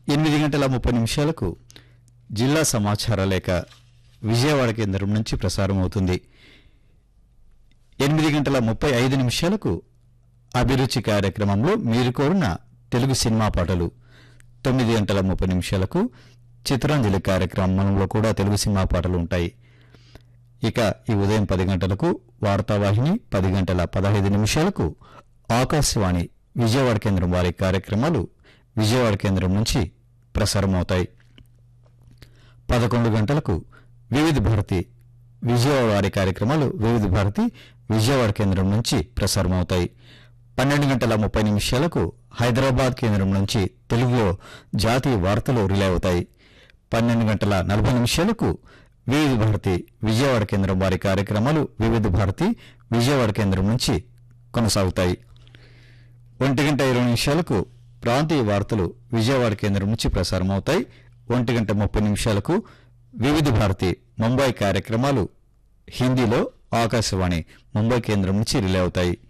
ఎనిమిది గంటల ముప్పై నిమిషాలకు జిల్లా సమాచార లేఖ విజయవాడ కేంద్రం నుంచి ప్రసారం అవుతుంది ఎనిమిది గంటల ముప్పై ఐదు నిమిషాలకు అభిరుచి కార్యక్రమంలో మీరు కోరిన తెలుగు సినిమా పాటలు తొమ్మిది గంటల ముప్పై నిమిషాలకు చిత్రాంజలి కార్యక్రమంలో కూడా తెలుగు సినిమా పాటలు ఉంటాయి ఇక ఈ ఉదయం పది గంటలకు వార్తావాహిని పది గంటల పదహైదు నిమిషాలకు ఆకాశవాణి విజయవాడ కేంద్రం వారి కార్యక్రమాలు విజయవాడ కేంద్రం నుంచి ప్రసారమవుతాయి పదకొండు గంటలకు వివిధ భారతి విజయవాడ వారి కార్యక్రమాలు వివిధ భారతి విజయవాడ కేంద్రం నుంచి ప్రసారమవుతాయి పన్నెండు గంటల ముప్పై నిమిషాలకు హైదరాబాద్ కేంద్రం నుంచి తెలుగులో జాతీయ వార్తలు రిలే అవుతాయి పన్నెండు గంటల నలభై నిమిషాలకు వివిధ భారతి విజయవాడ కేంద్రం వారి కార్యక్రమాలు వివిధ భారతి విజయవాడ కేంద్రం నుంచి కొనసాగుతాయి ఒంటి గంట ఇరవై నిమిషాలకు ప్రాంతీయ వార్తలు విజయవాడ కేంద్రం నుంచి ప్రసారమవుతాయి ఒంటి గంట ముప్పై నిమిషాలకు వివిధ భారతి ముంబై కార్యక్రమాలు హిందీలో ఆకాశవాణి ముంబై కేంద్రం నుంచి రిలే అవుతాయి